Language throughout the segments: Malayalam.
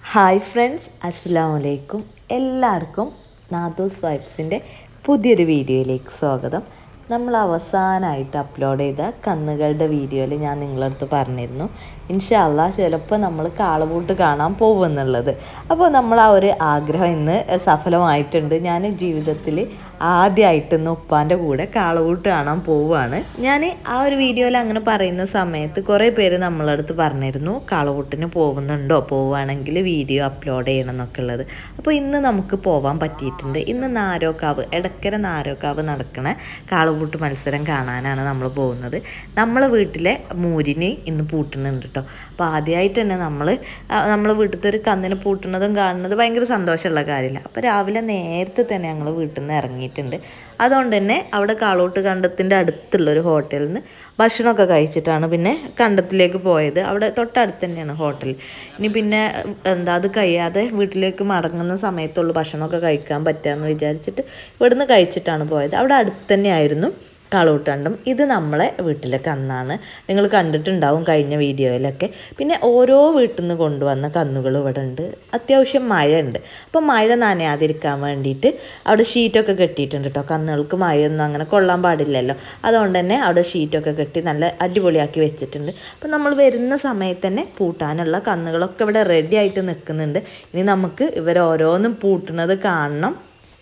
ഹായ് ഫ്രണ്ട്സ് അസ്സാം വലൈക്കും എല്ലാവർക്കും നാദോസ് വൈബ്സിൻ്റെ പുതിയൊരു വീഡിയോയിലേക്ക് സ്വാഗതം നമ്മൾ അവസാനമായിട്ട് അപ്ലോഡ് ചെയ്ത കന്നുകളുടെ വീഡിയോയിൽ ഞാൻ നിങ്ങളടുത്ത് പറഞ്ഞിരുന്നു ഇൻഷാല്ല ചിലപ്പോൾ നമ്മൾ കാളപൂട്ട് കാണാൻ പോകുമെന്നുള്ളത് അപ്പോൾ നമ്മൾ ആ ഒരു ആഗ്രഹം ഇന്ന് സഫലമായിട്ടുണ്ട് ഞാൻ ജീവിതത്തിൽ ആദ്യമായിട്ട് ഇന്ന് ഉപ്പാൻ്റെ കൂടെ കാളപൂട്ട് കാണാൻ പോവുകയാണ് ഞാൻ ആ ഒരു വീഡിയോയിൽ അങ്ങനെ പറയുന്ന സമയത്ത് കുറേ പേര് നമ്മളടുത്ത് പറഞ്ഞിരുന്നു കാളപൂട്ടിന് പോകുന്നുണ്ടോ പോവുകയാണെങ്കിൽ വീഡിയോ അപ്ലോഡ് ചെയ്യണം എന്നൊക്കെ ഉള്ളത് അപ്പോൾ ഇന്ന് നമുക്ക് പോകാൻ പറ്റിയിട്ടുണ്ട് ഇന്ന് നാരോക്കാവ് എടക്കര നാരോക്കാവ് നടക്കണ കാളപൂട്ട് മത്സരം കാണാനാണ് നമ്മൾ പോകുന്നത് നമ്മളെ വീട്ടിലെ മൂരിനെ ഇന്ന് പൂട്ടുന്നുണ്ട് കേട്ടോ അപ്പോൾ ആദ്യമായിട്ട് തന്നെ നമ്മൾ നമ്മളെ വീട്ടിലത്തെ ഒരു കന്നിനെ പൂട്ടുന്നതും കാണുന്നത് ഭയങ്കര സന്തോഷമുള്ള കാര്യമില്ല അപ്പോൾ രാവിലെ നേരത്തെ തന്നെ ഞങ്ങൾ വീട്ടിൽ നിന്ന് ഇറങ്ങിയിട്ടുണ്ട് അതുകൊണ്ട് തന്നെ അവിടെ കാളോട്ട് കണ്ടത്തിൻ്റെ അടുത്തുള്ള ഒരു ഹോട്ടലിൽ നിന്ന് ഭക്ഷണമൊക്കെ കഴിച്ചിട്ടാണ് പിന്നെ കണ്ടത്തിലേക്ക് പോയത് അവിടെ തൊട്ടടുത്ത് തന്നെയാണ് ഹോട്ടൽ ഇനി പിന്നെ എന്താ അത് കഴിയാതെ വീട്ടിലേക്ക് മടങ്ങുന്ന സമയത്തുള്ള ഭക്ഷണമൊക്കെ കഴിക്കാൻ പറ്റുകയെന്ന് വിചാരിച്ചിട്ട് ഇവിടുന്ന് കഴിച്ചിട്ടാണ് പോയത് അവിടെ അടുത്ത് തന്നെയായിരുന്നു കാളൂട്ടണ്ടും ഇത് നമ്മളെ വീട്ടിലെ കന്നാണ് നിങ്ങൾ കണ്ടിട്ടുണ്ടാവും കഴിഞ്ഞ വീഡിയോയിലൊക്കെ പിന്നെ ഓരോ വീട്ടിൽ നിന്ന് കൊണ്ടുവന്ന കന്നുകൾ ഇവിടെ ഉണ്ട് അത്യാവശ്യം മഴയുണ്ട് അപ്പോൾ മഴ നനയാതിരിക്കാൻ വേണ്ടിയിട്ട് അവിടെ ഷീറ്റൊക്കെ കെട്ടിയിട്ടുണ്ട് കേട്ടോ കന്നുകൾക്ക് മഴയൊന്നും അങ്ങനെ കൊള്ളാൻ പാടില്ലല്ലോ അതുകൊണ്ട് തന്നെ അവിടെ ഷീറ്റൊക്കെ കെട്ടി നല്ല അടിപൊളിയാക്കി വെച്ചിട്ടുണ്ട് അപ്പോൾ നമ്മൾ വരുന്ന സമയത്ത് തന്നെ പൂട്ടാനുള്ള കന്നുകളൊക്കെ ഇവിടെ റെഡി ആയിട്ട് നിൽക്കുന്നുണ്ട് ഇനി നമുക്ക് ഇവരോരോന്നും പൂട്ടുന്നത് കാണണം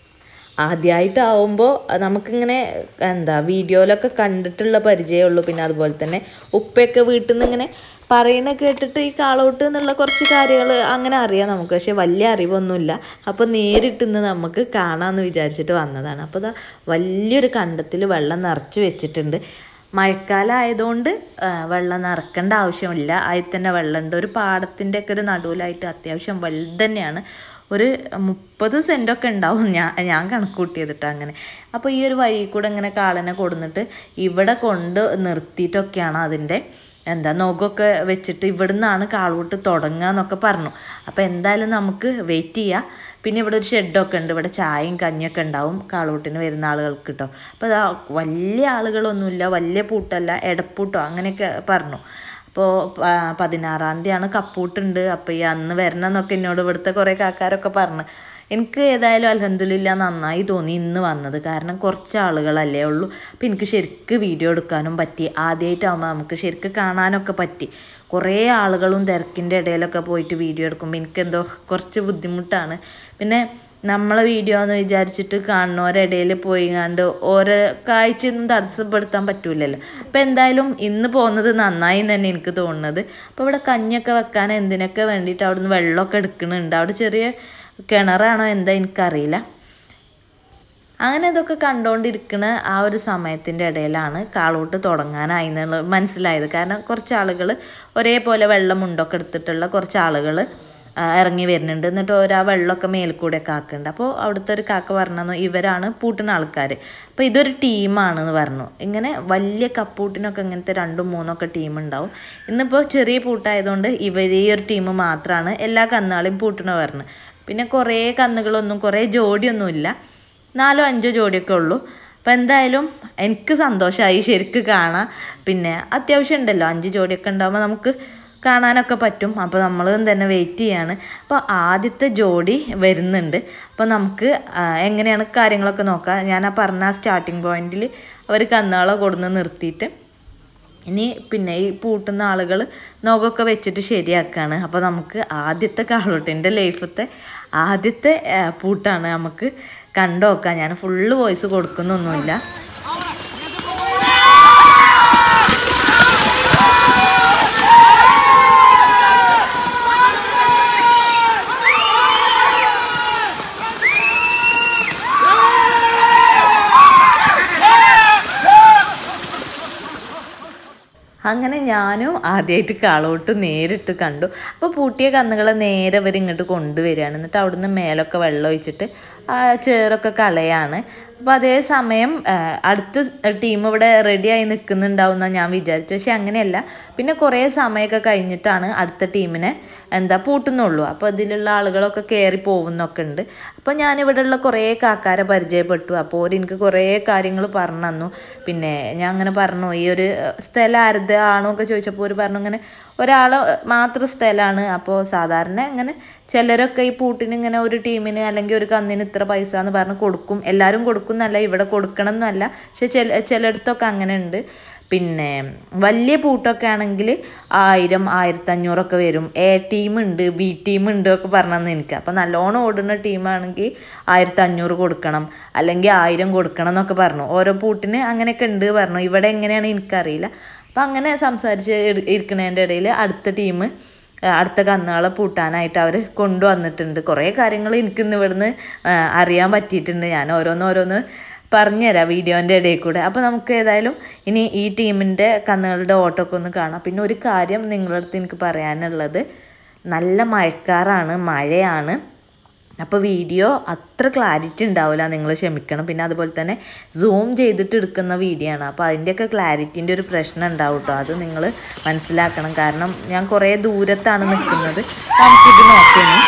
ആദ്യമായിട്ടാവുമ്പോൾ നമുക്കിങ്ങനെ എന്താ വീഡിയോയിലൊക്കെ കണ്ടിട്ടുള്ള പരിചയമുള്ളൂ പിന്നെ അതുപോലെ തന്നെ ഉപ്പയൊക്കെ വീട്ടിൽ നിന്ന് ഇങ്ങനെ പറയുന്ന കേട്ടിട്ട് ഈ കാളോട്ട് എന്നുള്ള കുറച്ച് കാര്യങ്ങൾ അങ്ങനെ അറിയാം നമുക്ക് പക്ഷേ വലിയ അറിവൊന്നുമില്ല അപ്പോൾ നേരിട്ട് ഇന്ന് നമുക്ക് കാണാമെന്ന് വിചാരിച്ചിട്ട് വന്നതാണ് അപ്പോൾ ഇതാ വലിയൊരു കണ്ടത്തിൽ വെള്ളം നിറച്ച് വെച്ചിട്ടുണ്ട് മഴക്കാലം ആയതുകൊണ്ട് വെള്ളം നിറക്കേണ്ട ആവശ്യമില്ല അതിൽ തന്നെ വെള്ളമുണ്ട് ഒരു പാടത്തിൻ്റെ ഒക്കെ ഒരു നടുവിലായിട്ട് അത്യാവശ്യം വലുത് തന്നെയാണ് ഒരു മുപ്പത് സെൻറ്റൊക്കെ ഉണ്ടാവും ഞാൻ ഞാൻ കണക്ക് കൂട്ടിയതിട്ട് അങ്ങനെ അപ്പോൾ ഈ ഒരു വഴി കൂടെ ഇങ്ങനെ കാളനെ കൊടുന്നിട്ട് ഇവിടെ കൊണ്ട് നിർത്തിയിട്ടൊക്കെയാണ് അതിൻ്റെ എന്താ നഖമൊക്കെ വെച്ചിട്ട് ഇവിടുന്നാണ് കാളൂട്ട് തുടങ്ങുക എന്നൊക്കെ പറഞ്ഞു അപ്പോൾ എന്തായാലും നമുക്ക് വെയിറ്റ് ചെയ്യാം പിന്നെ ഇവിടെ ഒരു ഷെഡൊക്കെ ഉണ്ട് ഇവിടെ ചായയും കഞ്ഞിയൊക്കെ ഉണ്ടാവും കാളൂട്ടിന് വരുന്ന ആളുകൾക്ക് കേട്ടോ അപ്പോൾ അതാ വലിയ ആളുകളൊന്നുമില്ല വലിയ പൂട്ടല്ല എടപ്പൂട്ടോ അങ്ങനെയൊക്കെ പറഞ്ഞു അപ്പോൾ പതിനാറാം തീയതിയാണ് കപ്പൂട്ടുണ്ട് അപ്പോൾ ഈ അന്ന് വരണം എന്നൊക്കെ എന്നോട് ഇവിടുത്തെ കുറേ കാക്കാരൊക്കെ പറഞ്ഞു എനിക്ക് ഏതായാലും അലഹദില്ല നന്നായി തോന്നി ഇന്ന് വന്നത് കാരണം കുറച്ച് ആളുകളല്ലേ ഉള്ളൂ അപ്പോൾ എനിക്ക് ശരിക്ക് വീഡിയോ എടുക്കാനും പറ്റി ആദ്യമായിട്ടാകുമ്പോൾ നമുക്ക് ശരിക്ക് കാണാനൊക്കെ പറ്റി കുറേ ആളുകളും തിരക്കിൻ്റെ ഇടയിലൊക്കെ പോയിട്ട് വീഡിയോ എടുക്കുമ്പോൾ എനിക്കെന്തോ കുറച്ച് ബുദ്ധിമുട്ടാണ് പിന്നെ നമ്മളെ വീഡിയോ എന്ന് വിചാരിച്ചിട്ട് കാണുന്നവരിടയിൽ പോയി കണ്ട് ഓരോ കാഴ്ചയൊന്നും തടസ്സപ്പെടുത്താൻ പറ്റൂലല്ലോ അപ്പോൾ എന്തായാലും ഇന്ന് പോകുന്നത് നന്നായി തന്നെ എനിക്ക് തോന്നുന്നത് അപ്പോൾ ഇവിടെ കഞ്ഞൊക്കെ വെക്കാൻ എന്തിനൊക്കെ വേണ്ടിയിട്ട് അവിടെ നിന്ന് വെള്ളമൊക്കെ എടുക്കുന്നുണ്ട് അവിടെ ചെറിയ കിണറാണോ എന്താ എനിക്കറിയില്ല അങ്ങനെ ഇതൊക്കെ കണ്ടുകൊണ്ടിരിക്കുന്ന ആ ഒരു സമയത്തിൻ്റെ ഇടയിലാണ് കാളൂട്ട് തുടങ്ങാനായി എന്നുള്ളത് മനസ്സിലായത് കാരണം കുറച്ച് ആളുകൾ ഒരേപോലെ വെള്ളം മുണ്ടൊക്കെ എടുത്തിട്ടുള്ള കുറച്ച് ആളുകൾ ഇറങ്ങി വരുന്നുണ്ട് എന്നിട്ട് ഓരോ വെള്ളമൊക്കെ മേൽക്കൂടെയൊക്കെ ആക്കുന്നുണ്ട് അപ്പോൾ അവിടുത്തെ ഒരു കാക്ക പറഞ്ഞു ഇവരാണ് പൂട്ടുന്ന ആൾക്കാർ അപ്പോൾ ഇതൊരു ടീമാണെന്ന് പറഞ്ഞു ഇങ്ങനെ വലിയ കപ്പൂട്ടിനൊക്കെ ഇങ്ങനത്തെ രണ്ടും മൂന്നൊക്കെ ടീം ഉണ്ടാവും ഇന്നിപ്പോൾ ചെറിയ പൂട്ടായതുകൊണ്ട് ഇവർ ഈ ഒരു ടീം മാത്രമാണ് എല്ലാ കന്നുകളെയും പൂട്ടണ പറഞ്ഞു പിന്നെ കുറേ കന്നുകളൊന്നും കുറേ ജോഡിയൊന്നുമില്ല നാലോ അഞ്ചോ ജോഡിയൊക്കെ ഉള്ളൂ അപ്പോൾ എന്തായാലും എനിക്ക് സന്തോഷമായി ശരിക്ക് കാണാം പിന്നെ അത്യാവശ്യം ഉണ്ടല്ലോ അഞ്ച് ജോഡിയൊക്കെ ഉണ്ടാകുമ്പോൾ നമുക്ക് കാണാനൊക്കെ പറ്റും അപ്പോൾ നമ്മൾ തന്നെ വെയിറ്റ് ചെയ്യാണ് അപ്പോൾ ആദ്യത്തെ ജോഡി വരുന്നുണ്ട് അപ്പോൾ നമുക്ക് എങ്ങനെയാണ് കാര്യങ്ങളൊക്കെ നോക്കാം ഞാൻ ആ പറഞ്ഞ സ്റ്റാർട്ടിങ് പോയിന്റിൽ അവർ കന്നുകളെ കൊടുന്ന് നിർത്തിയിട്ട് ഇനി പിന്നെ ഈ പൂട്ടുന്ന ആളുകൾ നഖമൊക്കെ വെച്ചിട്ട് ശരിയാക്കുകയാണ് അപ്പോൾ നമുക്ക് ആദ്യത്തെ കാളൂട്ടിൻ്റെ ലൈഫത്തെ ആദ്യത്തെ പൂട്ടാണ് നമുക്ക് കണ്ടു നോക്കാം ഞാൻ ഫുള്ള് വോയിസ് കൊടുക്കുന്നൊന്നുമില്ല അങ്ങനെ ഞാനും ആദ്യമായിട്ട് കാളോട്ട് നേരിട്ട് കണ്ടു അപ്പോൾ പൂട്ടിയ കന്നുകളെ നേരെ അവർ ഇങ്ങോട്ട് കൊണ്ടുവരികയാണ് എന്നിട്ട് അവിടുന്ന് മേലൊക്കെ വെള്ളം ഒഴിച്ചിട്ട് ആ ചേറൊക്കെ കളയാണ് അപ്പോൾ അതേ സമയം ആ, അടുത്ത ടീം ഇവിടെ റെഡിയായി നിൽക്കുന്നുണ്ടാവും എന്നാണ് ഞാൻ വിചാരിച്ചു പക്ഷെ അങ്ങനെയല്ല പിന്നെ കുറേ സമയമൊക്കെ കഴിഞ്ഞിട്ടാണ് അടുത്ത ടീമിനെ എന്താ പൂട്ടുന്നുള്ളൂ അപ്പോൾ ഇതിലുള്ള ആളുകളൊക്കെ കയറി പോകുന്നൊക്കെ ഉണ്ട് അപ്പോൾ ഞാനിവിടെയുള്ള കുറേ കാക്കാരെ പരിചയപ്പെട്ടു അപ്പോൾ ഓര് എനിക്ക് കുറേ കാര്യങ്ങൾ പറഞ്ഞു തന്നു പിന്നെ ഞാൻ അങ്ങനെ പറഞ്ഞു ഈ ഒരു സ്ഥലം ആരത് ആണോ ഒക്കെ ചോദിച്ചപ്പോൾ ഒരു പറഞ്ഞു ഇങ്ങനെ ഒരാൾ മാത്രം സ്ഥലമാണ് അപ്പോൾ സാധാരണ ഇങ്ങനെ ചിലരൊക്കെ ഈ പൂട്ടിന് ഇങ്ങനെ ഒരു ടീമിന് അല്ലെങ്കിൽ ഒരു കന്നിന് ഇത്ര പൈസ എന്ന് പറഞ്ഞ് കൊടുക്കും എല്ലാവരും കൊടുക്കും എന്നല്ല ഇവിടെ കൊടുക്കണം എന്നല്ല പക്ഷെ ചില ചിലയിടത്തൊക്കെ അങ്ങനെ ഉണ്ട് പിന്നെ വലിയ പൂട്ടൊക്കെ ആണെങ്കിൽ ആയിരം ആയിരത്തഞ്ഞൂറൊക്കെ വരും എ ടീമുണ്ട് ബി ടീമുണ്ട് ഒക്കെ പറഞ്ഞതെന്ന് എനിക്ക് അപ്പോൾ നല്ലോണം ഓടുന്ന ടീമാണെങ്കിൽ ആയിരത്തഞ്ഞൂറ് കൊടുക്കണം അല്ലെങ്കിൽ ആയിരം കൊടുക്കണം എന്നൊക്കെ പറഞ്ഞു ഓരോ പൂട്ടിന് അങ്ങനെയൊക്കെ ഉണ്ട് പറഞ്ഞു ഇവിടെ എങ്ങനെയാണ് എനിക്കറിയില്ല അപ്പം അങ്ങനെ സംസാരിച്ച് ഇരി- ഇരിക്കണതിൻ്റെ ഇടയിൽ അടുത്ത ടീം അടുത്ത കന്നുകളെ പൂട്ടാനായിട്ട് അവർ കൊണ്ടുവന്നിട്ടുണ്ട് കുറേ കാര്യങ്ങൾ എനിക്കിന്ന് ഇവിടുന്ന് ആ, അറിയാൻ പറ്റിയിട്ടുണ്ട് ഞാൻ ഓരോന്ന് ഓരോന്ന് പറഞ്ഞുതരാം വീഡിയോൻ്റെ ഇടയിൽ കൂടെ അപ്പോൾ നമുക്ക് ഏതായാലും ഇനി ഈ ടീമിൻ്റെ കന്നുകളുടെ ഓട്ടമൊക്കെ ഒന്ന് കാണാം പിന്നെ ഒരു കാര്യം നിങ്ങളുടെ അടുത്ത് എനിക്ക് പറയാനുള്ളത് നല്ല മഴക്കാറാണ് മഴയാണ് അപ്പോൾ വീഡിയോ അത്ര ക്ലാരിറ്റി ഉണ്ടാവില്ല നിങ്ങൾ ക്ഷമിക്കണം പിന്നെ അതുപോലെ തന്നെ സൂം ചെയ്തിട്ട് എടുക്കുന്ന വീഡിയോ ആണ് അപ്പോൾ അതിൻ്റെയൊക്കെ ക്ലാരിറ്റീൻ്റെ ഒരു പ്രശ്നം ഉണ്ടാവും കേട്ടോ അത് നിങ്ങൾ മനസ്സിലാക്കണം കാരണം ഞാൻ കുറേ ദൂരത്താണ് നിൽക്കുന്നത് നമുക്കിത് നോക്കുന്നു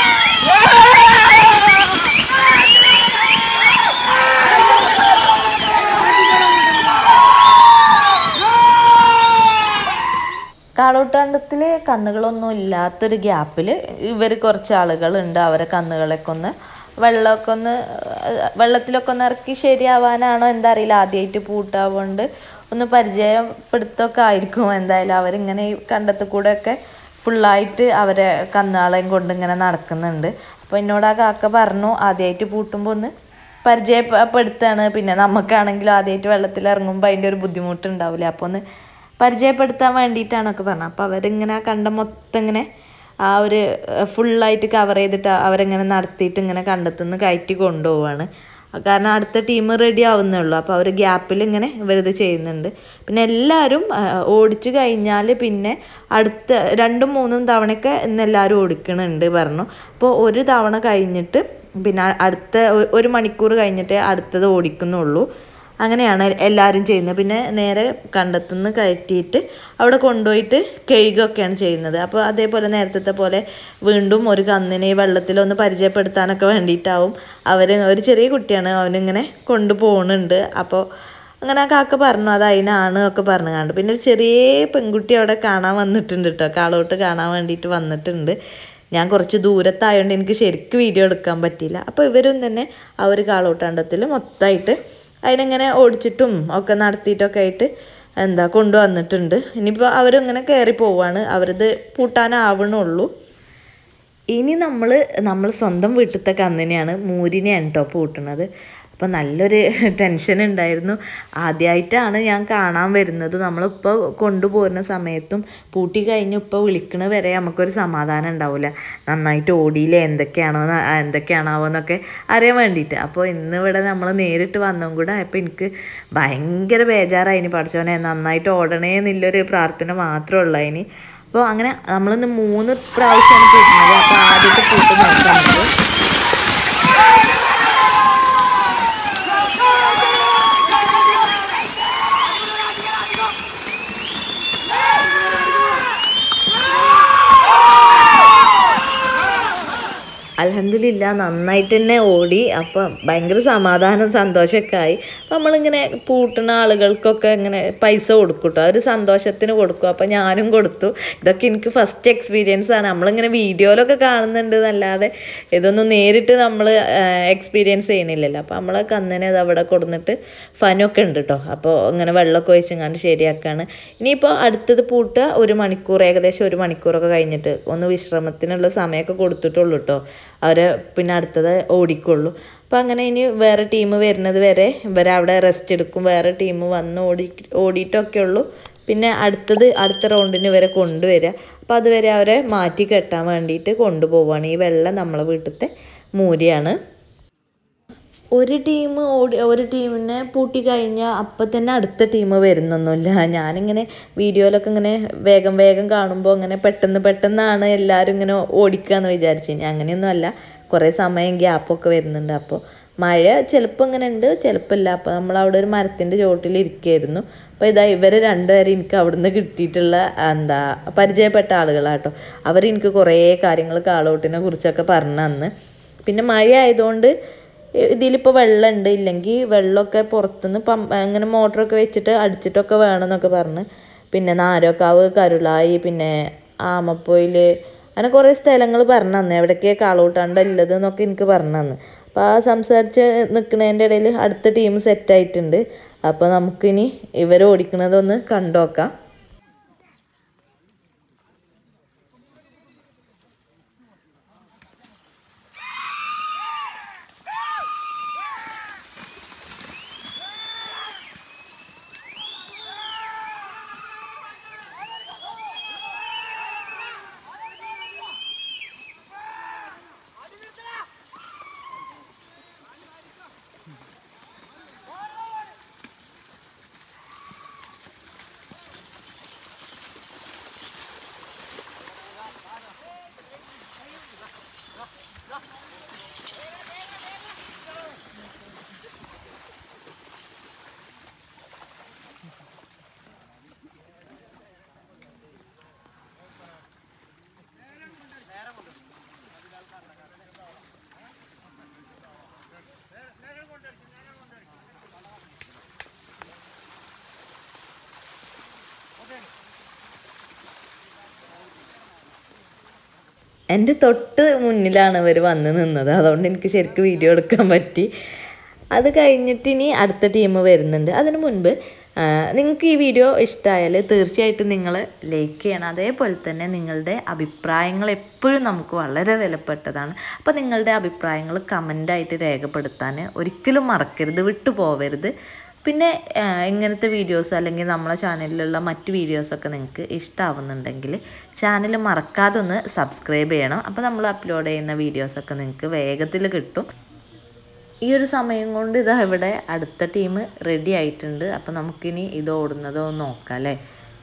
കാളൂട്ടാണ്ടത്തിൽ കന്നുകളൊന്നും ഇല്ലാത്തൊരു ഗ്യാപ്പിൽ ഇവർ കുറച്ച് ആളുകളുണ്ട് അവരെ കന്നുകളൊക്കെ ഒന്ന് വെള്ളമൊക്കെ ഒന്ന് ഏഹ്, വെള്ളത്തിലൊക്കെ ഒന്ന് ഇറക്കി ശരിയാവാനാണോ എന്താ അറിയില്ല ആദ്യമായിട്ട് പൂട്ടാവുകൊണ്ട് ഒന്ന് പരിചയപ്പെടുത്തൊക്കെ ആയിരിക്കും എന്തായാലും അവരിങ്ങനെ ഈ കണ്ടത്തിൽ കൂടെയൊക്കെ ഫുള്ളായിട്ട് അവരെ കന്നുകാളെയും കൊണ്ട് ഇങ്ങനെ നടക്കുന്നുണ്ട് അപ്പോൾ എന്നോട് ആ കാക്ക പറഞ്ഞു ആദ്യമായിട്ട് പൂട്ടുമ്പോൾ ഒന്ന് പരിചയപ്പെടുത്താണ് പിന്നെ നമുക്കാണെങ്കിലും ആദ്യമായിട്ട് വെള്ളത്തിൽ ഇറങ്ങുമ്പോൾ അതിൻ്റെ ഒരു ബുദ്ധിമുട്ടുണ്ടാവില്ല അപ്പോൾ ഒന്ന് പരിചയപ്പെടുത്താൻ വേണ്ടിയിട്ടാണൊക്കെ പറഞ്ഞത് അപ്പോൾ അവരിങ്ങനെ ആ കണ്ടം മൊത്തം ഇങ്ങനെ ആ ഒരു ഫുള്ളായിട്ട് കവർ ചെയ്തിട്ട് അവരിങ്ങനെ നടത്തിയിട്ട് ഇങ്ങനെ കണ്ടെത്തുനിന്ന് കയറ്റി കൊണ്ടുപോവാണ് കാരണം അടുത്ത ടീം റെഡി ആവുന്നേ ഉള്ളൂ അപ്പോൾ അവർ ഗ്യാപ്പിൽ ഇങ്ങനെ ഇവരിത് ചെയ്യുന്നുണ്ട് പിന്നെ എല്ലാവരും ആ, ഓടിച്ചു കഴിഞ്ഞാൽ പിന്നെ അടുത്ത രണ്ടും മൂന്നും തവണയൊക്കെ ഇന്ന് എല്ലാവരും ഓടിക്കണുണ്ട് പറഞ്ഞു അപ്പോൾ ഒരു തവണ കഴിഞ്ഞിട്ട് പിന്നെ അടുത്ത ഒ- ഒരു മണിക്കൂർ കഴിഞ്ഞിട്ടേ അടുത്തത് ഓടിക്കുന്നുള്ളൂ അങ്ങനെയാണ് എല്ലാവരും ചെയ്യുന്നത് പിന്നെ നേരെ കണ്ടെത്തുനിന്ന് കയറ്റിയിട്ട് അവിടെ കൊണ്ടുപോയിട്ട് കഴുകുകയൊക്കെയാണ് ചെയ്യുന്നത് അപ്പോൾ അതേപോലെ നേരത്തെ പോലെ വീണ്ടും ഒരു കന്നിനെ ഈ വെള്ളത്തിലൊന്ന് പരിചയപ്പെടുത്താനൊക്കെ വേണ്ടിയിട്ടാവും അവർ ഒരു ചെറിയ കുട്ടിയാണ് അവനിങ്ങനെ കൊണ്ടുപോകുന്നുണ്ട് അപ്പോൾ അങ്ങനെ ആ കാക്ക പറഞ്ഞു അത് അതിനാണ് ഒക്കെ പറഞ്ഞു കണ്ടു പിന്നെ ഒരു ചെറിയ പെൺകുട്ടി അവിടെ കാണാൻ വന്നിട്ടുണ്ട് കേട്ടോ കാളോട്ട് കാണാൻ വേണ്ടിയിട്ട് വന്നിട്ടുണ്ട് ഞാൻ കുറച്ച് ദൂരത്തായതുകൊണ്ട് എനിക്ക് ശരിക്കും വീഡിയോ എടുക്കാൻ പറ്റിയില്ല അപ്പോൾ ഇവരും തന്നെ ആ ഒരു കാളോട്ടാണ്ടത്തിൽ മൊത്തമായിട്ട് അതിനിങ്ങനെ ഓടിച്ചിട്ടും ഒക്കെ നടത്തിയിട്ടൊക്കെ ആയിട്ട് എന്താ കൊണ്ടുവന്നിട്ടുണ്ട് ഇനിയിപ്പോൾ അവരിങ്ങനെ കയറി പോവാണ് അവരിത് പൂട്ടാനാവണുള്ളൂ ഇനി നമ്മൾ നമ്മൾ സ്വന്തം വീട്ടിലത്തെ കന്നിനെയാണ് മൂരിനെയാണ് കേട്ടോ പൂട്ടണത് അപ്പോൾ നല്ലൊരു ടെൻഷൻ ഉണ്ടായിരുന്നു ആദ്യമായിട്ടാണ് ഞാൻ കാണാൻ വരുന്നത് നമ്മളിപ്പോൾ കൊണ്ടുപോരുന്ന സമയത്തും പൂട്ടി കഴിഞ്ഞ് ഇപ്പോൾ വിളിക്കണ വരെ നമുക്കൊരു സമാധാനം ഉണ്ടാവില്ല നന്നായിട്ട് ഓടിയില്ലേ എന്തൊക്കെയാണോ ന്ന് ആ എന്തൊക്കെയാണാവോ എന്നൊക്കെ അറിയാൻ വേണ്ടിയിട്ട് അപ്പോൾ ഇന്ന് ഇവിടെ നമ്മൾ നേരിട്ട് വന്നതും കൂടെ അപ്പോൾ എനിക്ക് ഭയങ്കര ബേജാറായിനി പഠിച്ചോനെ നന്നായിട്ട് ഓടണേ എന്നുള്ളൊരു പ്രാർത്ഥന മാത്രമേ ഉള്ളൂ അതിന് അപ്പോൾ അങ്ങനെ നമ്മളിന്ന് മൂന്ന് പ്രാവശ്യമാണ് പൂട്ടുന്നത് അപ്പോൾ ആദ്യത്തെ പൂട്ട് നോക്കാം നമുക്ക് അലഹമില്ല നന്നായിട്ട് തന്നെ ഓടി അപ്പം ഭയങ്കര സമാധാനം സന്തോഷമൊക്കെ ആയി അപ്പം നമ്മളിങ്ങനെ പൂട്ടുന്ന ആളുകൾക്കൊക്കെ ഇങ്ങനെ പൈസ കൊടുക്കും കേട്ടോ ഒരു സന്തോഷത്തിന് കൊടുക്കും അപ്പം ഞാനും കൊടുത്തു ഇതൊക്കെ എനിക്ക് ഫസ്റ്റ് എക്സ്പീരിയൻസ് ആണ് നമ്മളിങ്ങനെ വീഡിയോയിലൊക്കെ കാണുന്നുണ്ട് എന്നല്ലാതെ ഇതൊന്നും നേരിട്ട് നമ്മൾ എക്സ്പീരിയൻസ് ചെയ്യണില്ലല്ലോ അപ്പോൾ നമ്മളെ കന്നിനെ അത് അവിടെ കൊടുന്നിട്ട് ഫനൊക്കെ ഉണ്ട് കേട്ടോ അപ്പോൾ ഇങ്ങനെ വെള്ളമൊക്കെ ഒഴിച്ചങ്ങാണ്ട് ശരിയാക്കാണ് ഇനിയിപ്പോൾ അടുത്തത് പൂട്ടുക ഒരു മണിക്കൂർ ഏകദേശം ഒരു മണിക്കൂറൊക്കെ കഴിഞ്ഞിട്ട് ഒന്ന് വിശ്രമത്തിനുള്ള സമയമൊക്കെ കൊടുത്തിട്ടുള്ളൂ കേട്ടോ അവരെ പിന്നെ അടുത്തത് ഓടിക്കുള്ളൂ അപ്പോൾ അങ്ങനെ ഇനി വേറെ ടീം വരുന്നത് വരെ ഇവരവിടെ റെസ്റ്റ് എടുക്കും വേറെ ടീം വന്ന് ഓടി ഓടിയിട്ടൊക്കെ ഉള്ളൂ പിന്നെ അടുത്തത് അടുത്ത റൗണ്ടിന് വരെ കൊണ്ടുവരിക അപ്പോൾ അതുവരെ അവരെ മാറ്റി കെട്ടാൻ വേണ്ടിയിട്ട് കൊണ്ടുപോവുകയാണ് ഈ വെള്ളം നമ്മളെ വീട്ടിലത്തെ മൂരിയാണ് ഒരു ടീം ഓടി ഒരു ടീമിനെ പൂട്ടി കഴിഞ്ഞാൽ അപ്പം തന്നെ അടുത്ത ടീം വരുന്നൊന്നുമില്ല ഞാനിങ്ങനെ വീഡിയോയിലൊക്കെ ഇങ്ങനെ വേഗം വേഗം കാണുമ്പോൾ ഇങ്ങനെ പെട്ടെന്ന് പെട്ടെന്നാണ് എല്ലാവരും ഇങ്ങനെ ഓടിക്കുക എന്ന് വിചാരിച്ചു ഇനി അങ്ങനെയൊന്നും അല്ല കുറേ സമയം ഗ്യാപ്പൊക്കെ വരുന്നുണ്ട് അപ്പോൾ മഴ ചിലപ്പോൾ ഇങ്ങനെ ഉണ്ട് ചിലപ്പോൾ ഇല്ല അപ്പോൾ നമ്മൾ അവിടെ ഒരു മരത്തിൻ്റെ ചോട്ടിൽ ഇരിക്കുകയായിരുന്നു അപ്പോൾ ഇതാ ഇവരെ രണ്ടുപേരും എനിക്ക് അവിടുന്ന് കിട്ടിയിട്ടുള്ള എന്താ പരിചയപ്പെട്ട ആളുകളാട്ടോ അവർ എനിക്ക് കുറേ കാര്യങ്ങൾ കാളോട്ടിനെ കുറിച്ചൊക്കെ പറഞ്ഞു തന്ന് പിന്നെ മഴ ആയതുകൊണ്ട് ഇതിലിപ്പോൾ വെള്ളമുണ്ട് ഇല്ലെങ്കിൽ വെള്ളമൊക്കെ പുറത്തുനിന്ന് പമ്പ ഇങ്ങനെ മോട്ടറൊക്കെ വെച്ചിട്ട് അടിച്ചിട്ടൊക്കെ വേണമെന്നൊക്കെ പറഞ്ഞ് പിന്നെ നാരോക്കാവ് കരുളായി പിന്നെ ആമപ്പൊയിൽ അങ്ങനെ കുറേ സ്ഥലങ്ങൾ പറഞ്ഞു തന്നെ എവിടേക്കാണ് കാളൂട്ടാണ്ട് ഉള്ളത് എന്നൊക്കെ എനിക്ക് പറഞ്ഞു തന്നു അപ്പോൾ ആ സംസാരിച്ച് നിൽക്കുന്നതിൻ്റെ ഇടയിൽ അടുത്ത ടീം സെറ്റായിട്ടുണ്ട് അപ്പോൾ നമുക്കിനി ഇവർ ഓടിക്കണതൊന്ന് കണ്ടോക്കാം എൻ്റെ തൊട്ട് മുന്നിലാണ് ഇവർ വന്ന് നിന്നത് അതുകൊണ്ട് എനിക്ക് ശരിക്കും വീഡിയോ എടുക്കാൻ പറ്റി അത് കഴിഞ്ഞിട്ട് ഇനി അടുത്ത ടീം വരുന്നുണ്ട് അതിന് മുൻപ് നിങ്ങൾക്ക് ഈ വീഡിയോ ഇഷ്ടമായാൽ തീർച്ചയായിട്ടും നിങ്ങൾ ലൈക്ക് ചെയ്യണം അതേപോലെ തന്നെ നിങ്ങളുടെ അഭിപ്രായങ്ങൾ എപ്പോഴും നമുക്ക് വളരെ വിലപ്പെട്ടതാണ് അപ്പോൾ നിങ്ങളുടെ അഭിപ്രായങ്ങൾ കമൻ്റായിട്ട് രേഖപ്പെടുത്താൻ ഒരിക്കലും മറക്കരുത് വിട്ടു പോവരുത് പിന്നെ ആ, ഇങ്ങനത്തെ വീഡിയോസ് അല്ലെങ്കിൽ നമ്മളെ ചാനലിലുള്ള മറ്റു വീഡിയോസൊക്കെ നിങ്ങൾക്ക് ഇഷ്ടമാവുന്നുണ്ടെങ്കിൽ ചാനൽ മറക്കാതെ ഒന്ന് സബ്സ്ക്രൈബ് ചെയ്യണം അപ്പോൾ നമ്മൾ അപ്ലോഡ് ചെയ്യുന്ന വീഡിയോസൊക്കെ നിങ്ങൾക്ക് വേഗത്തിൽ കിട്ടും ഈ ഒരു സമയം കൊണ്ട് ഇതാ ഇവിടെ അടുത്ത ടീം റെഡി ആയിട്ടുണ്ട് അപ്പോൾ നമുക്കിനി ഇത് ഓടുന്നതോ ഒന്ന് നോക്കാം അല്ലേ